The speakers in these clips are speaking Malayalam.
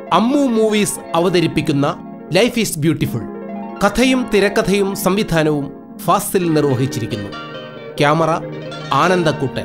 അമ്മു മൂവീസ് അവതരിപ്പിക്കുന്ന ലൈഫ് ഈസ് ബ്യൂട്ടിഫുൾ കഥയും തിരക്കഥയും സംവിധാനവും ഫാസിൽ നിർവഹിച്ചിരിക്കുന്നു ക്യാമറ ആനന്ദക്കുട്ടൻ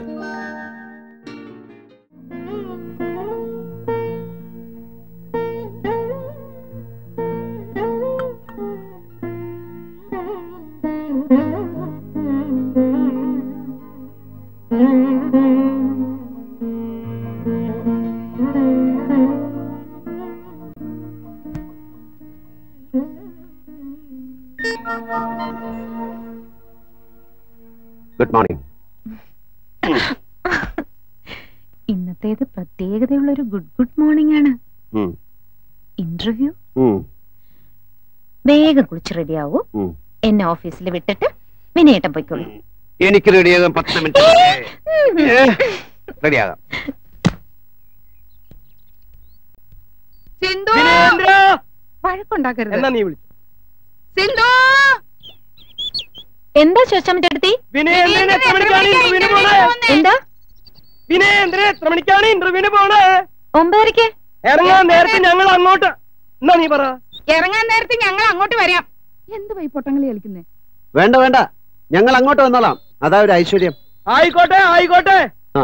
ഗുഡ് മോർണിംഗ് ഇന്നത്തേത് പ്രത്യേകതയുള്ള ഒരു ഗുഡ് ഗുഡ് മോർണിംഗ് ആണ് ഇന്റർവ്യൂ വേഗം കുളിച്ച് റെഡിയാവൂ എന്നെ ഓഫീസിൽ വിട്ടിട്ട് വിനയേട്ടൻ പോയിക്കോളൂ എനിക്ക് റെഡിയാകാൻ പത്ത് മിനിറ്റ് റെഡിയാകാം സിന്ധു വഴക്കുണ്ടാക്കരുത് എന്നാ നീ വിളിച്ചു സിന്ധു എന്താ ശോശാമ്മ ചേട്ടത്തി വിനയേന്ദ്രൻ എത്ര മണിക്കാണ് ഇന്റർവ്യൂവിന് പോണേ എന്താ വിനയേന്ദ്രൻ എത്ര മണിക്കാണ് ഇന്റർവ്യൂവിന് പോണേ ഒമ്പതരക്ക് ഇറങ്ങാൻ നേരത്തെ ഞങ്ങൾ അങ്ങോട്ട് എന്നാ നീ പറ ഇറങ്ങാൻ നേരത്തെ ഞങ്ങൾ അങ്ങോട്ട് വരാം എന്ത് പോയി പൊട്ടങ്ങളി കളിക്കുന്നേ വേണ്ട വേണ്ട ഞങ്ങൾ അങ്ങോട്ട് വന്നോളാം അതാ ഒരു ഐശ്വര്യം ആയിക്കോട്ടെ ആയിക്കോട്ടെ ആ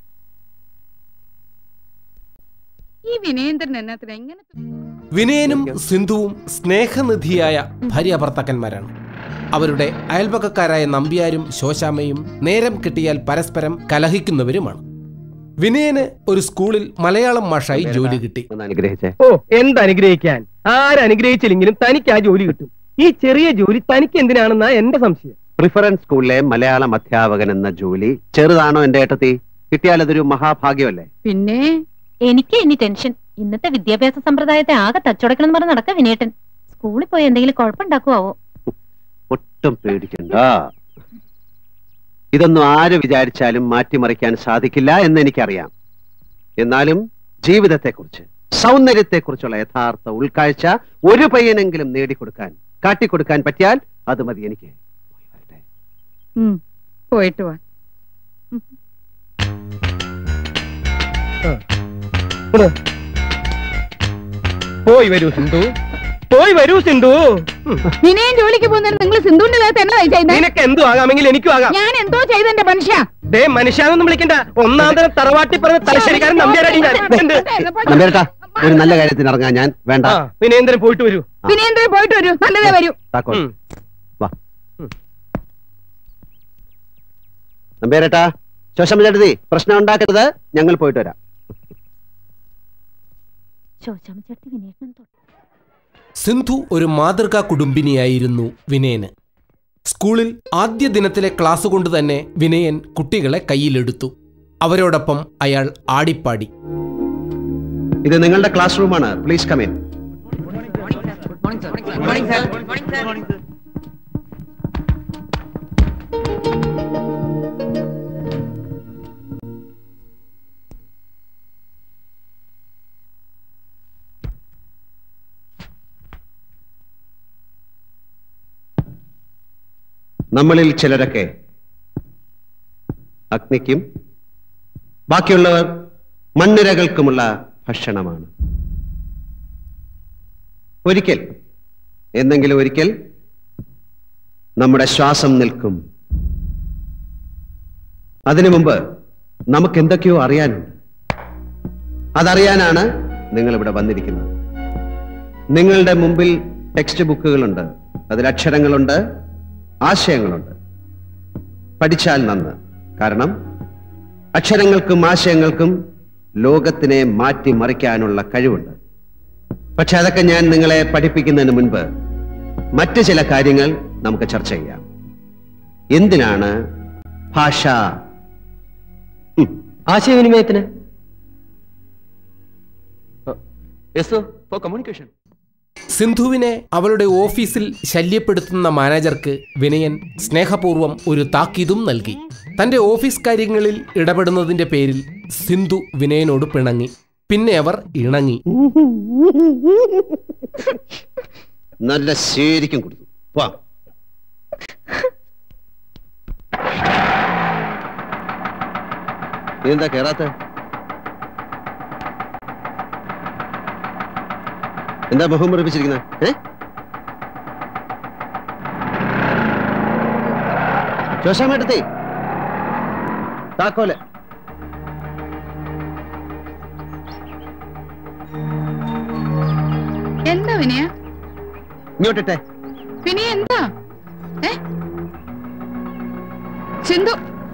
ഈ വിനയേന്ദ്രൻ എന്നത്തിന് എങ്ങനെ വിനയനും സിന്ധുവും സ്നേഹനിധിയായ ഭാര്യാഭർത്താക്കന്മാരാണ് അവരുടെ അയൽപക്കക്കാരായ നമ്പ്യാരും ശോശാമ്മയും നേരം കിട്ടിയാൽ പരസ്പരം കലഹിക്കുന്നവരുമാണ് വിനയന് ഒരു സ്കൂളിൽ മലയാളം മാഷായി ജോലി കിട്ടി ഒന്ന് അനുഗ്രഹിച്ചേ ഓ എന്ത് അനുഗ്രഹിക്കാൻ ആരനുഗ്രഹിച്ചില്ലെങ്കിലും തനിക്ക് ആ ജോലി കിട്ടും ഈ ചെറിയ ജോലി തനിക്ക് എന്തിനാണെന്നാ എന്റെ സംശയം പ്രിഫറൻസ് സ്കൂളിലെ മലയാളം അധ്യാപകൻ എന്ന ജോലി ചെറുതാണോ എന്റെ ഏട്ടത്തി കിട്ടിയാൽ അതൊരു മഹാഭാഗ്യമല്ലേ പിന്നെ എനിക്ക് ഇനി ടെൻഷൻ ഇന്നത്തെ വിദ്യാഭ്യാസ സമ്പ്രദായത്തെ ആകെ തച്ചുടക്കണം എന്ന് പറഞ്ഞ് നടക്ക വിനേട്ടൻ സ്കൂളിൽ പോയി എന്തെങ്കിലും കുഴപ്പമുണ്ടാക്കുവോ ഒട്ടും പേടിക്കണ്ട ഇതൊന്നും ആര് വിചാരിച്ചാലും മാറ്റിമറിക്കാൻ സാധിക്കില്ല എന്ന് എനിക്കറിയാം എന്നാലും ജീവിതത്തെക്കുറിച്ച് സൗന്ദര്യത്തെക്കുറിച്ചുള്ള യഥാർത്ഥ ഉൾക്കാഴ്ച ഒരു പയ്യനെങ്കിലും നേടിക്കൊടുക്കാൻ കാട്ടിക്കൊടുക്കാൻ പറ്റിയാൽ അത് മതി എനിക്ക് പോയി വരട്ടെ. ഉം, പോയിട്ട് വാ പോയി വരൂ സിന്ധു പോയി വരൂ സിന്ധു ഉം. വിനയൻ ജോലിക്ക് പോകുന്നതിന് നിങ്ങൾ സിന്ധുവിന്റെ ദേഹത്ത് എന്നതായി ചെയ്യുന്നത് നിനക്ക് എന്തു ആകാമെങ്കിൽ എനിക്കും ആകാം ഞാൻ എന്തോ ചെയ്തെന്റെ മനുഷ്യ ദേ മനുഷ്യാനൊന്നും വിളിക്കണ്ട ഒന്നാം തരം തറവാട്ടി പറഞ്ഞ തലശ്ശേരിക്കാരൻ നമ്പ്യാരടി ഞാൻ എന്ത്? നമ്പേരട്ടാ ഒരു നല്ല കാര്യത്തിന് ഇറങ്ങാൻ ഞാൻ വേണ്ട ആ വിനേന്ദ്രൻ പോയിട്ട് വരൂ വിനയേന്ദ്രൻ പോയിട്ട് വരൂ നല്ലതേ വരൂ താക്കോൽ ഉം. വാ ഉം. നമ്പേരട്ടാ ശോശമ്മ ചേട്ടത്തി പ്രശ്നം ഉണ്ടാക്കരുത് ഞങ്ങൾ പോയിട്ട് വരാം ശോശാമ്മ ചേട്ടത്തി വിനേട്ടൻ തൊട്ടു സിന്ധു ഒരു മാതൃകാ കുടുംബിനിയായിരുന്നു വിനയന് സ്കൂളിൽ ആദ്യ ദിനത്തിലെ ക്ലാസ് കൊണ്ട് തന്നെ വിനയൻ കുട്ടികളെ കയ്യിലെടുത്തു അവരോടൊപ്പം അയാൾ ആടിപ്പാടി ഇത് നിങ്ങളുടെ ക്ലാസ് റൂമാണ് പ്ലീസ് കമിൻ നമ്മളിൽ ചിലരൊക്കെ അഗ്നിക്കും ബാക്കിയുള്ളവർ മണ്ണിരകൾക്കുമുള്ള ഭക്ഷണമാണ് ഒരിക്കൽ എന്തെങ്കിലും ഒരിക്കൽ നമ്മുടെ ശ്വാസം നിൽക്കും അതിനു മുമ്പ് നമുക്ക് എന്തൊക്കെയോ അറിയാനുണ്ട് അതറിയാനാണ് നിങ്ങൾ ഇവിടെ വന്നിരിക്കുന്നത് നിങ്ങളുടെ മുമ്പിൽ ടെക്സ്റ്റ് ബുക്കുകളുണ്ട് അതിൽ അക്ഷരങ്ങളുണ്ട് ആശയങ്ങളുണ്ട് പഠിച്ചാൽ നന്ന് കാരണം അക്ഷരങ്ങൾക്കും ആശയങ്ങൾക്കും ലോകത്തിനെ മാറ്റിമറിക്കാനുള്ള കഴിവുണ്ട് പക്ഷെ അതൊക്കെ ഞാൻ നിങ്ങളെ പഠിപ്പിക്കുന്നതിന് മുൻപ് മറ്റ് ചില കാര്യങ്ങൾ നമുക്ക് ചർച്ച ചെയ്യാം എന്തിനാണ് ഭാഷ ഉം. ആശയവിനിമയത്തിന് കമ്മ്യൂണിക്കേഷൻ സിന്ധുവിനെ അവളുടെ ഓഫീസിൽ ശല്യപ്പെടുത്തുന്ന മാനേജർക്ക് വിനയൻ സ്നേഹപൂർവ്വം ഒരു താക്കീതും നൽകി തന്റെ ഓഫീസ് കാര്യങ്ങളിൽ ഇടപെടുന്നതിന്റെ പേരിൽ സിന്ധു വിനയനോട് പിണങ്ങി പിന്നെ അവർ ഇണങ്ങി നല്ല ശരിക്കും കൊടുത്തു വാ നീ എന്താ കേറാത്ത എന്താ മുഖം മുറിപ്പിച്ചിരിക്കുന്നത് ഏ ശോശാമേട്ടത്തി താക്കോല് എന്താ വിനയ ഇങ്ങോട്ടിട്ടെ വിനയ എന്താ ഏ സിന്ധു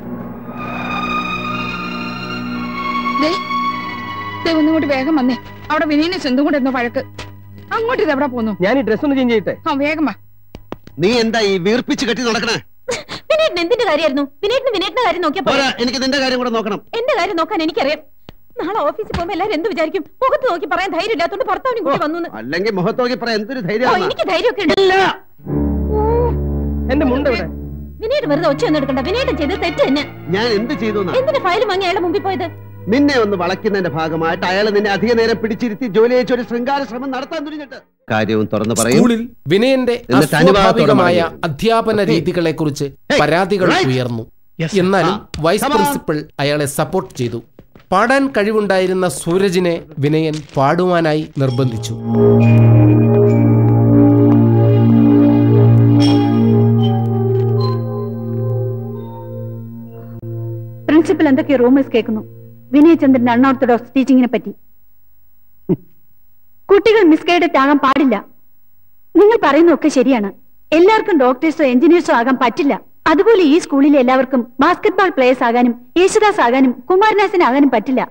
ദേ, ദേ ഒന്നും കൂടി വേഗം വന്നേ അവിടെ വിനയനെ സിന്ധു കൂടെ എന്തോ വഴക്ക് അങ്ങോട്ട് ഇത് എവിടെ പോന്നു ഞാൻ ഈ ഡ്രസ് ഒന്ന് ചേഞ്ച് ചെയ്യട്ടെ ആ വേഗം വാ നീ എന്താ ഈ വീർപ്പിച്ച് കെട്ടി നടക്കണേ വിനേട്ടൻ എന്തിന്റെ കാര്യമായിരുന്നു വിനേട്ടന് വിനേട്ടന്റെ കാര്യം നോക്കിയാ പോരെ? പോരാ എനിക്ക് നിന്റെ കാര്യം കൂടെ നോക്കണം എന്റെ കാര്യം നോക്കാൻ എനിക്കറിയാം നാളെ ഓഫീസിൽ പോകുമ്പോ എല്ലാരും എന്ത് വിചാരിക്കും മുഖത്ത് നോക്കി പറയാൻ ധൈര്യം ഇല്ലാത്തോണ്ട് ഭർത്താവിനും കൂടി വന്നു അല്ലെങ്കിൽ മുഖത്തോക്കി പറയാൻ എന്തൊരു ഓ ധൈര്യമാണ് എനിക്ക് ധൈര്യമൊക്കെ ഉണ്ട് എന്റെ മുണ്ട് ഇവിടെ വിനേട്ട് വെറുതെ ഒച്ച ഒന്നും എടുക്കണ്ട വിനേട്ടൻ ചെയ്ത് തെറ്റ് തന്നെ ഞാൻ എന്ത് ചെയ്തു എന്നാ? എന്തിന്റെ ഫയൽ വാങ്ങി അയാളുടെ മുമ്പിൽ പോയത് നിന്നെ ഒന്ന് വളയ്ക്കുന്നതിന്റെ ഭാഗമായിട്ട് അയാൾ നിന്നെ അധിക നേരം പിടിച്ചിരുത്തി ജോലി അയച്ച ഒരു ശൃംഗാര ശ്രമം നടത്താൻ തുനിഞ്ഞിട്ട് കാര്യവും തുറന്നു പറയും സ്കൂളിൽ വിനയന്റെ എന്നിട്ട് അനുവാദത്തോടെ അസ്വാഭാവികമായ മടങ്ങി. അധ്യാപന രീതികളെ കുറിച്ച് Hey, പരാതികൾ right. ഉയർന്നു Yes, sir. എന്നാലും ആ, വൈസ് come on. പ്രിൻസിപ്പൽ അയാളെ സപ്പോർട്ട് ചെയ്തു പാടാൻ കഴിവുണ്ടായിരുന്ന സൂരജിനെ വിനയൻ പാടുവാനായി നിർബന്ധിച്ചു പ്രിൻസിപ്പൽ എന്തൊക്കെ റൂമേഴ്സ് കേൾക്കുന്നു വിനയചന്ദ്രന്റെ അൺഓർത്തഡോക്സ് ടീച്ചിങ്ങിനെ പറ്റി കുട്ടികൾ മിസ്ഗൈഡഡ് ആകാൻ പാടില്ല നിങ്ങൾ പറയുന്നതൊക്കെ ശരിയാണ് എല്ലാവർക്കും ഡോക്ടേഴ്സോ എഞ്ചിനീയേഴ്സോ ആകാൻ പറ്റില്ല അതുപോലെ ഈ സ്കൂളിലെ എല്ലാവർക്കും ബാസ്കറ്റ്ബോൾ പ്ലേയേഴ്സ് ആകാനും യേശുദാസ് ആകാനും കുമാരനാസൻ ആകാനും പറ്റില്ല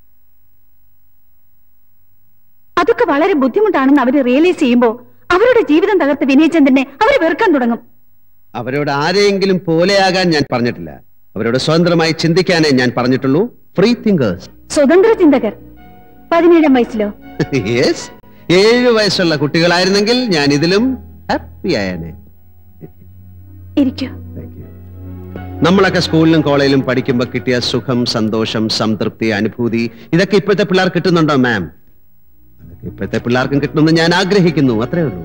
അതൊക്കെ വളരെ ബുദ്ധിമുട്ടാണെന്ന് അവർ റിയലൈസ് ചെയ്യുമ്പോൾ അവരുടെ ജീവിതം തകർത്ത് വിനയചന്ദ്രനെ അവർ വെറുക്കാൻ തുടങ്ങും അവരോട് ആരെയെങ്കിലും പോലെയാകാൻ ഞാൻ പറഞ്ഞിട്ടില്ല അവരോട് സ്വതന്ത്രമായി ചിന്തിക്കാനേ ഞാൻ പറഞ്ഞിട്ടുള്ളൂ ഫ്രീ തിങ്കേഴ്സ് സ്വതന്ത്ര ചിന്തകർ പതിനേഴാം വയസ്സിലോ യെസ് ഏഴു വയസ്സുള്ള കുട്ടികളായിരുന്നെങ്കിൽ ഞാൻ ഇതിലും ഹാപ്പി ആയേനെ ഇരിക്കൂ Thank you. നമ്മളൊക്കെ സ്കൂളിലും കോളേജിലും പഠിക്കുമ്പോൾ കിട്ടിയ സുഖം സന്തോഷം സംതൃപ്തി അനുഭൂതി ഇതൊക്കെ ഇപ്പോഴത്തെ പിള്ളേർ കിട്ടുന്നുണ്ടോ മാം അതൊക്കെ ഇപ്പോഴത്തെ പിള്ളേർക്കും കിട്ടണമെന്ന് ഞാൻ ആഗ്രഹിക്കുന്നു അത്രേ ഉള്ളൂ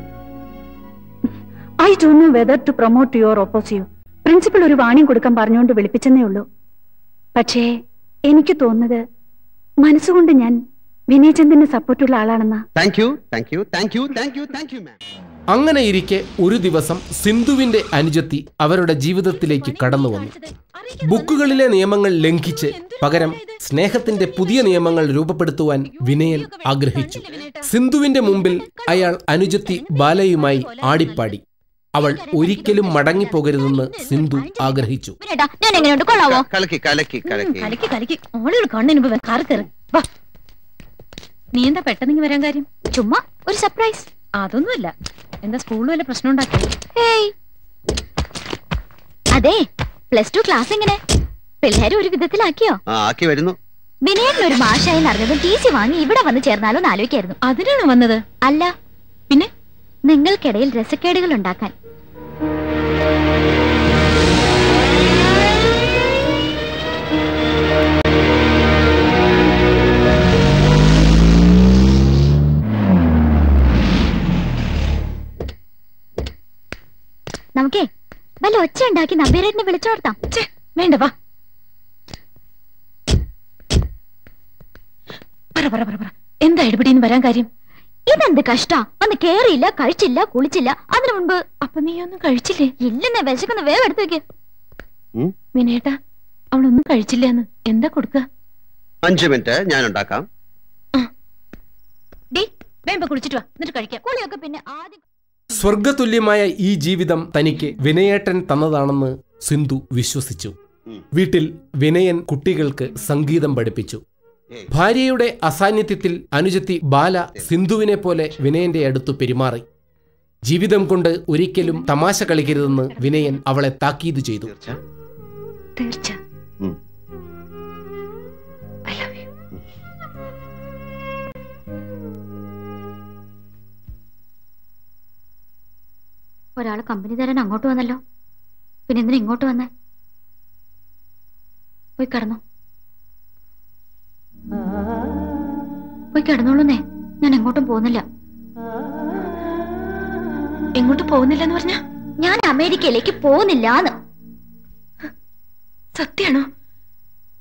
I don't know whether to promote your opposition principal ഒരു വാണിംഗ് കൊടുക്കാൻ പറഞ്ഞുകൊണ്ട് വിളിപ്പിച്ചെന്നേ ഉള്ളൂ പക്ഷേ എനിക്ക് തോന്നുന്നത് മനസ്സുകൊണ്ട് ഞാൻ വിനയചന്ദ്രന് സപ്പോർട്ടുള്ള ആളാണെന്നാ thank you thank you thank you thank you thank you ma'am അങ്ങനെ ഇരിക്കെ ഒരു ദിവസം സിന്ധുവിന്റെ അനുജത്തി അവരുടെ ജീവിതത്തിലേക്ക് കടന്നു വന്നു ബുക്കുകളിലെ നിയമങ്ങൾ ലംഘിച്ച് പകരം സ്നേഹത്തിന്റെ പുതിയ നിയമങ്ങൾ രൂപപ്പെടുത്തുവാൻ വിനയൻ ആഗ്രഹിച്ചു സിന്ധുവിന്റെ മുമ്പിൽ അയാൾ അനുജത്തി ബാലയുമായി ആടിപ്പാടി അവൾ ഒരിക്കലും മടങ്ങിപ്പോകരുതെന്ന് സിന്ധു ആഗ്രഹിച്ചു വിനേട്ടാ ഞാൻ എങ്ങനെയുണ്ട് കൊള്ളാവോ കലക്കി കലക്കി കലക്കി കലക്കി കലക്കി ആളുകൾ കണ്ണിന് മുമ്പ് കാറ് കയറി വാ നീ എന്താ പെട്ടെന്ന് ഇങ്ങ് വരാൻ കാര്യം ചുമ്മാ ഒരു സർപ്രൈസ് അതൊന്നുമല്ല എന്താ സ്കൂളിൽ വല്ല പ്രശ്നം ഉണ്ടാക്കി ഹേയ് അതെ പ്ലസ് ടു ക്ലാസ് എങ്ങനെ പിള്ളേരെ ഒരു വിധത്തിലാക്കിയോ ആ ആക്കി വരുന്നു വിനയൻ ഒരു മാഷായി അറിഞ്ഞതും ടി സി വാങ്ങി ഇവിടെ വന്ന് ചേർന്നാലോ എന്ന് ആലോചിക്കായിരുന്നു അതിനാണോ വന്നത് അല്ല പിന്നെ നിങ്ങൾക്കിടയിൽ രസക്കേടുകൾ ഉണ്ടാക്കാൻ നമുക്കേ വല്ല ഒച്ച ഉണ്ടാക്കി നമ്പീരേട്ടിനെ വിളിച്ചോർത്താം ഛെ, വേണ്ട വാ പറ പറ പറ പറ എന്താ ഇടപെടിന്ന് വരാൻ കാര്യം ഇതെന്ത് കഷ്ടാ അന്ന് കേറിയില്ല കഴിച്ചില്ല കുളിച്ചില്ല അതിനു മുൻപ് അപ്പൊ നീ ഒന്നും കഴിച്ചില്ലേ ഇല്ലെന്നെ വിശക്കുന്ന വേവ് എടുത്തു വെക്ക് ഉം? വിനേട്ടാ അവളൊന്നും കഴിച്ചില്ലെന്ന് എന്താ കൊടുക്ക അഞ്ചു മിനിറ്റ് ഞാൻ ഉണ്ടാക്കാം ഡേ വേമ്പ കുളിച്ചിട്ട് വാ എന്നിട്ട് കഴിക്കാം കുളിയൊക്കെ പിന്നെ ആദ്യം സ്വർഗതുല്യമായ ഈ ജീവിതം തനിക്ക് വിനയേട്ടൻ തന്നതാണെന്ന് സിന്ധു വിശ്വസിച്ചു ഉം. വീട്ടിൽ വിനയൻ കുട്ടികൾക്ക് സംഗീതം പഠിപ്പിച്ചു ഏയ്. ഭാര്യയുടെ അസാന്നിധ്യത്തിൽ അനുജത്തി ബാല സിന്ധുവിനെ പോലെ വിനയന്റെ അടുത്തു പെരുമാറി ജീവിതം കൊണ്ട് ഒരിക്കലും തമാശ കളിക്കരുതെന്ന് വിനയൻ അവളെ താക്കീത് ചെയ്തു തീർച്ച തീർച്ച ഉം. ഐ ലവ് യു ഒരാള് കമ്പനി തരാൻ അങ്ങോട്ട് വന്നല്ലോ പിന്നെ എന്തിനാ ഇങ്ങോട്ട് വന്നേ പോയി കിടന്നോ പോയി കിടന്നോളൂന്നേ ഞാൻ എങ്ങോട്ടും പോകുന്നില്ല എങ്ങോട്ട് പോകുന്നില്ലെന്ന് പറഞ്ഞ ഞാൻ അമേരിക്കയിലേക്ക് പോകുന്നില്ലാന്ന് സത്യാണോ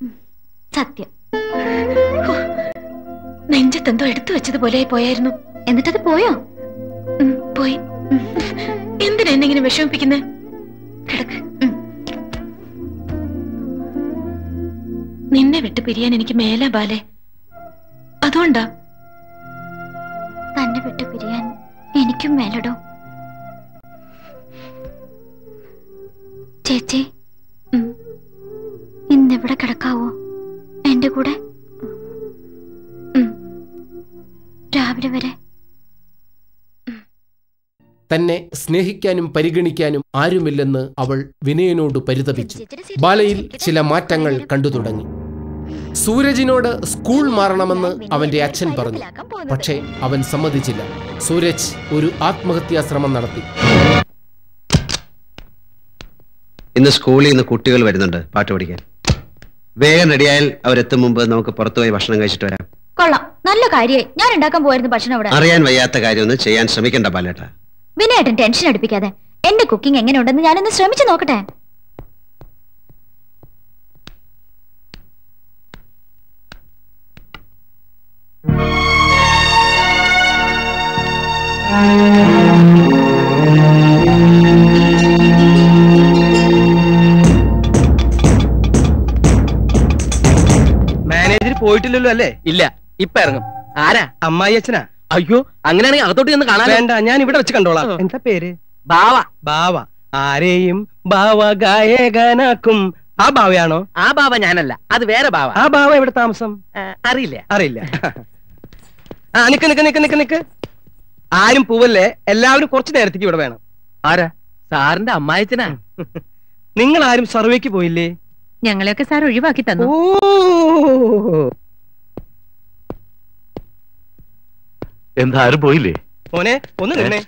സത്യം നെഞ്ചത്തെന്തോ എടുത്തു വെച്ചതുപോലെ പോയായിരുന്നു എന്നിട്ടത് പോയോ ഉം, പോയി എന്തിനാ എന്നെ ഇങ്ങനെ വിഷമിപ്പിക്കുന്നേ കിടക്ക് ഉം. നിന്നെ വിട്ട് പിരിയാൻ എനിക്ക് മേല ബാലെ അതുകൊണ്ടാ തന്നെ വിട്ടു പിരിയാൻ എനിക്കും മേലടോ ചേച്ചി ഉം. ഇന്നിവിടെ കിടക്കാവോ എന്റെ കൂടെ ഉം. രാവിലെ വരെ തന്നെ സ്നേഹിക്കാനും പരിഗണിക്കാനും ആരുമില്ലെന്ന് അവൾ വിനയനോട് പരിതപിച്ചു ബാലയിൽ ചില മാറ്റങ്ങൾ കണ്ടു തുടങ്ങി സൂരജിനോട് സ്കൂൾ മാറണമെന്ന് അവന്റെ അച്ഛൻ പറഞ്ഞു പക്ഷേ അവൻ സമ്മതിച്ചില്ല സൂരജ് ഒരു ആത്മഹത്യാ ശ്രമം നടത്തി ഇന്ന് സ്കൂളിൽ നിന്ന് കുട്ടികൾ വരുന്നുണ്ട് പാട്ട് പഠിക്കാൻ വേഗം റെഡിയായാൽ അവരെത്തും മുമ്പ് നമുക്ക് പുറത്തുപോയി ഭക്ഷണം കഴിച്ചിട്ട് വരാം കൊള്ളാം നല്ല കാര്യമായി ഞാൻ ഉണ്ടാക്കാൻ പോയിരുന്നു ഭക്ഷണം അവിടെ അറിയാൻ വയ്യാത്ത കാര്യമൊന്നും ചെയ്യാൻ ശ്രമിക്കണ്ട ബാലേട്ട വിനയേട്ടൻ ടെൻഷൻ അടുപ്പിക്കാതെ എന്റെ കുക്കിംഗ് എങ്ങനെയുണ്ടെന്ന് ഞാനൊന്ന് ശ്രമിച്ചു നോക്കട്ടെ മാനേജർ പോയിട്ടില്ലല്ലോ അല്ലേ ഇല്ല ഇപ്പൊ ഇറങ്ങും ആരാ അമ്മായി അച്ഛനാ അയ്യോ അങ്ങനെയാണെങ്കിൽ അകത്തോട്ട് ചെന്ന് കാണാൻ വേണ്ട ഞാൻ ഇവിടെ വെച്ച് കണ്ടോളാം എന്താ പേര് ബാവ ബാവ ആരെയും ബാവ ഗായകനാക്കും ആ ബാവയാണോ ആ ബാവ ഞാനല്ല അത് വേറെ ബാവ ആ ബാവ എവിടെ താമസം ആ, അറിയില്ല അറിയില്ല ആ നിക്ക് നിക്ക് നിക്ക് നിക്ക് നിക്ക് ആരും പോവല്ലേ എല്ലാവരും കുറച്ചു നേരത്തേക്ക് ഇവിടെ വേണം ആരാ സാറിന്റെ അമ്മായച്ചനാ നിങ്ങൾ ആരും സർവേക്ക് പോയില്ലേ ഞങ്ങളെയൊക്കെ സാർ ഒഴിവാക്കി തന്നു ഓ എന്താ ആരും പോയില്ലേ മോനെ ഒന്ന് നിന്നേ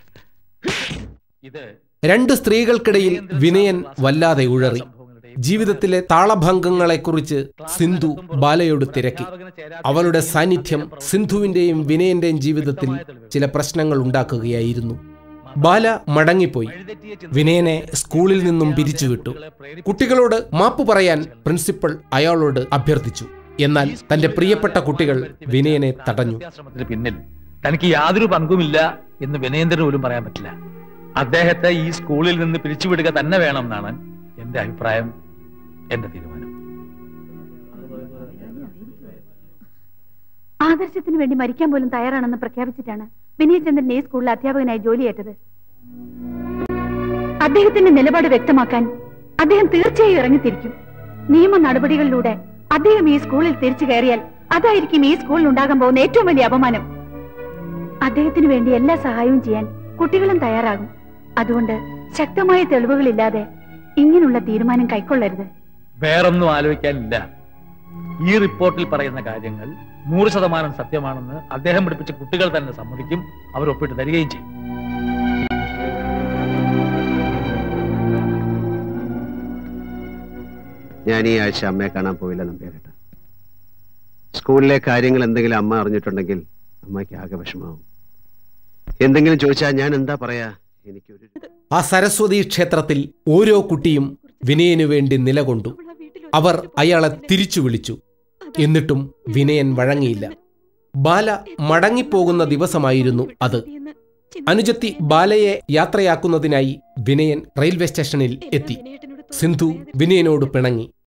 രണ്ട് സ്ത്രീകൾക്കിടയിൽ വിനയൻ വല്ലാതെ ഉഴറി ജീവിതത്തിലെ താളഭംഗങ്ങളെക്കുറിച്ച് സിന്ധു ബാലയോട് തിരക്കി അവളുടെ സാന്നിധ്യം സിന്ധുവിന്റെയും വിനയന്റെയും ജീവിതത്തിൽ ചില പ്രശ്നങ്ങൾ ഉണ്ടാക്കുകയായിരുന്നു ബാല മടങ്ങിപ്പോയി വിനയനെ സ്കൂളിൽ നിന്നും പിരിച്ചുവിട്ടു കുട്ടികളോട് മാപ്പ് പറയാൻ പ്രിൻസിപ്പൽ അയാളോട് അഭ്യർത്ഥിച്ചു എന്നാൽ തന്റെ പ്രിയപ്പെട്ട കുട്ടികൾ വിനയനെ തടഞ്ഞു ശ്രമത്തിന് പിന്നിൽ തനിക്ക് യാതൊരു പങ്കുമില്ല എന്ന് വിനയേന്ദ്രന് പോലും പറയാൻ പറ്റില്ല അദ്ദേഹത്തെ ഈ സ്കൂളിൽ നിന്ന് പിരിച്ചുവിടുക തന്നെ വേണം എന്നാണ് എന്റെ അഭിപ്രായം എന്റെ തീരുമാനം ആദർശത്തിന് വേണ്ടി മരിക്കാൻ പോലും തയ്യാറാണെന്ന് പ്രഖ്യാപിച്ചിട്ടാണ് വിനയചന്ദ്രൻ ഈ സ്കൂളിൽ അധ്യാപകനായി ജോലിയേറ്റത് അദ്ദേഹത്തിന്റെ നിലപാട് വ്യക്തമാക്കാൻ അദ്ദേഹം തീർച്ചയായും ഇറങ്ങിത്തിരിക്കും നിയമ നടപടികളിലൂടെ അദ്ദേഹം ഈ സ്കൂളിൽ തിരിച്ചു കയറിയാൽ അതായിരിക്കും ഈ സ്കൂളിൽ ഉണ്ടാകാൻ പോകുന്ന ഏറ്റവും വലിയ അപമാനം അദ്ദേഹത്തിന് വേണ്ടി എല്ലാ സഹായവും ചെയ്യാൻ കുട്ടികളും തയ്യാറാകും അതുകൊണ്ട് ശക്തമായ തെളിവുകളില്ലാതെ ഇങ്ങനെയുള്ള തീരുമാനം കൈക്കൊള്ളരുത് വേറൊന്നും ആലോചിക്കാനില്ല ഈ റിപ്പോർട്ടിൽ പറയുന്ന കാര്യങ്ങൾ നൂറ് ശതമാനം സത്യമാണെന്ന് അദ്ദേഹം പഠിപ്പിച്ച കുട്ടികൾ തന്നെ സമ്മതിക്കും അവർ ഒപ്പിട്ട് തരികയും ചെയ്യും ഞാൻ ഈ ആഴ്ച അമ്മയെ കാണാൻ പോയില്ല നമ്പേരട്ട സ്കൂളിലെ കാര്യങ്ങൾ എന്തെങ്കിലും അമ്മ അറിഞ്ഞിട്ടുണ്ടെങ്കിൽ അമ്മയ്ക്ക് ആകെ വിഷമാവും എന്തെങ്കിലും ചോദിച്ചാൽ ഞാൻ എന്താ പറയാ എനിക്കൊരു ആ സരസ്വതി ക്ഷേത്രത്തിൽ ഓരോ കുട്ടിയും വിനയനു വേണ്ടി നിലകൊണ്ടു അവർ അയാളെ തിരിച്ചു വിളിച്ചു എന്നിട്ടും വിനയൻ വഴങ്ങിയില്ല ബാല മടങ്ങിപ്പോകുന്ന ദിവസമായിരുന്നു അത് അനുജത്തി ബാലയെ യാത്രയാക്കുന്നതിനായി വിനയൻ റെയിൽവേ സ്റ്റേഷനിൽ എത്തി സിന്ധു വിനയനോട് പിണങ്ങി